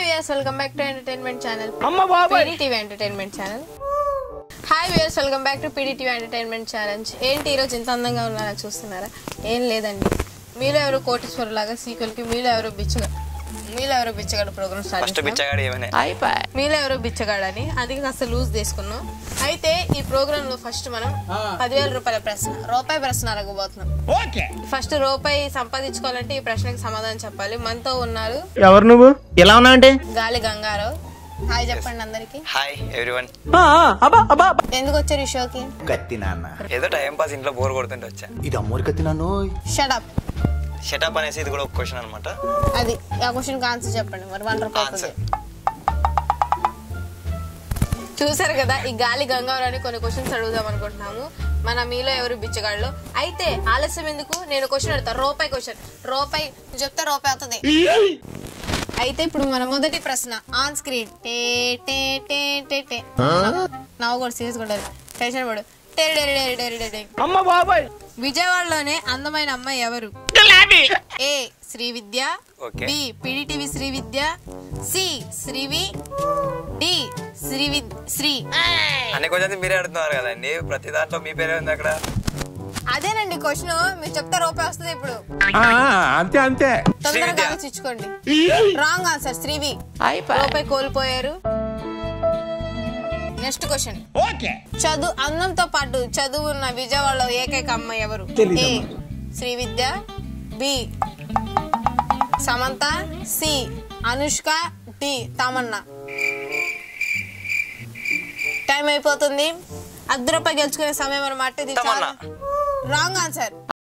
Viewers welcome back to entertainment channel అమ్మ బాబాయ్ PDTV entertainment channel hi viewers welcome back to PDTV entertainment challenge ఏంటి ఈరోజు ఇంత అందంగా ఉన్నారా చూస్తున్నారా ఏం లేదండి మీలో ఎవరు కోటేశ్వర లాగా సీక్వెల్కి మీలో ఎవరు బిచ్చగా మీలో ఎవరు బిచ్చగాడు ప్రోగ్రామ్ స్టార్ట్ ఫస్ట్ బిచ్చగాడు ఏమైనా మీలో ఎవరో బిచ్చగాడని అందుకే కాస్త లూజ్ తీసుకున్నాం అయితే ఈ ప్రోగ్రామ్ లో ఫస్ట్ మనం పదివేల రూపాయల ప్రశ్న రూపాయి ప్రశ్న అడగబోతున్నాం ఓకే ఫస్ట్ రూపాయి సంపాదించుకోవాలంటే ఈ ప్రశ్నకి సమాధానం చెప్పాలి మనతో ఉన్నారు ఎవరు నువ్వు ఎలా ఉన్నావు అంటే గాలి గంగారావు హాయ్ చెప్పండి అందరికి హాయ్ ఎవ్రీవన్ ఎందుకు వచ్చారు ఈ షోకి కత్తి నాన్న ఏదో టైం పాస్ ఇంట్లో బోర్ కొడుతుంటే వచ్చా ఇది అమ్మోరి కత్తి నాన్న షడప్ షటప్ అనేసి ఇది కూడా ఒక క్వశ్చన్ అనమాట అది ఆ క్వశ్చన్ ఆన్సర్ చెప్పండి మరి వన్ రూపాయి అవుతుంది. ఆన్సర్ చూసారు కదా ఈ గాలి గంగారావుని కొన్ని క్వశ్చన్స్ అడుగుదాం అనుకుంటున్నాము మన మీలో ఎవరు బిచ్చగాళ్ళు అయితే ఆలస్యం ఎందుకు నేను క్వశ్చన్ అడుగుతా రూపాయి క్వశ్చన్ రూపాయి నువ్వు చెప్తే రూపాయి అవుతుంది అయితే ఇప్పుడు మన మొదటి ప్రశ్న ఆన్ స్క్రీన్ టే టే టే టే టే నవ్వు కూడా సీరియస్ కూడా టెన్షన్ పడు టెరి టెరి టెరి టెరి టెరి. అమ్మ బాబాయ్ విజయవాడలోనే అందమైన అమ్మాయి ఎవరు A Sri Vidya okay. B PDTV Sri Vidya C శ్రీవి డి శ్రీ విద్- శ్రీ అన్ని క్వశ్చన్స్ మీరే అడుగుతున్నారు కదండి ప్రతి దాంట్లో మీ పేరే ఉంది అక్కడ అదేనండి క్వశ్చన్ మీరు చెప్తే రూపాయి వస్తుంది ఇప్పుడు అంతే అంతే తొందరగా శ్రీవిద్య. ఆలోచించుకోండి రాంగ్ ఆన్సర్ శ్రీవి రూపాయి కోల్పోయారు నెక్స్ట్ క్వశ్చన్ ఓకే చదువు అందంతో పాటు చదువు ఉన్న విజయవాడలో ఏకైక అమ్మాయి ఎవరు A Sri Vidya B Samantha C Anushka D Tamannaah time అయిపోతుంది అర్ధ రూపాయి గెలుచుకునే సమయం అన్నమాట ఇది తమన్నా. Wrong answer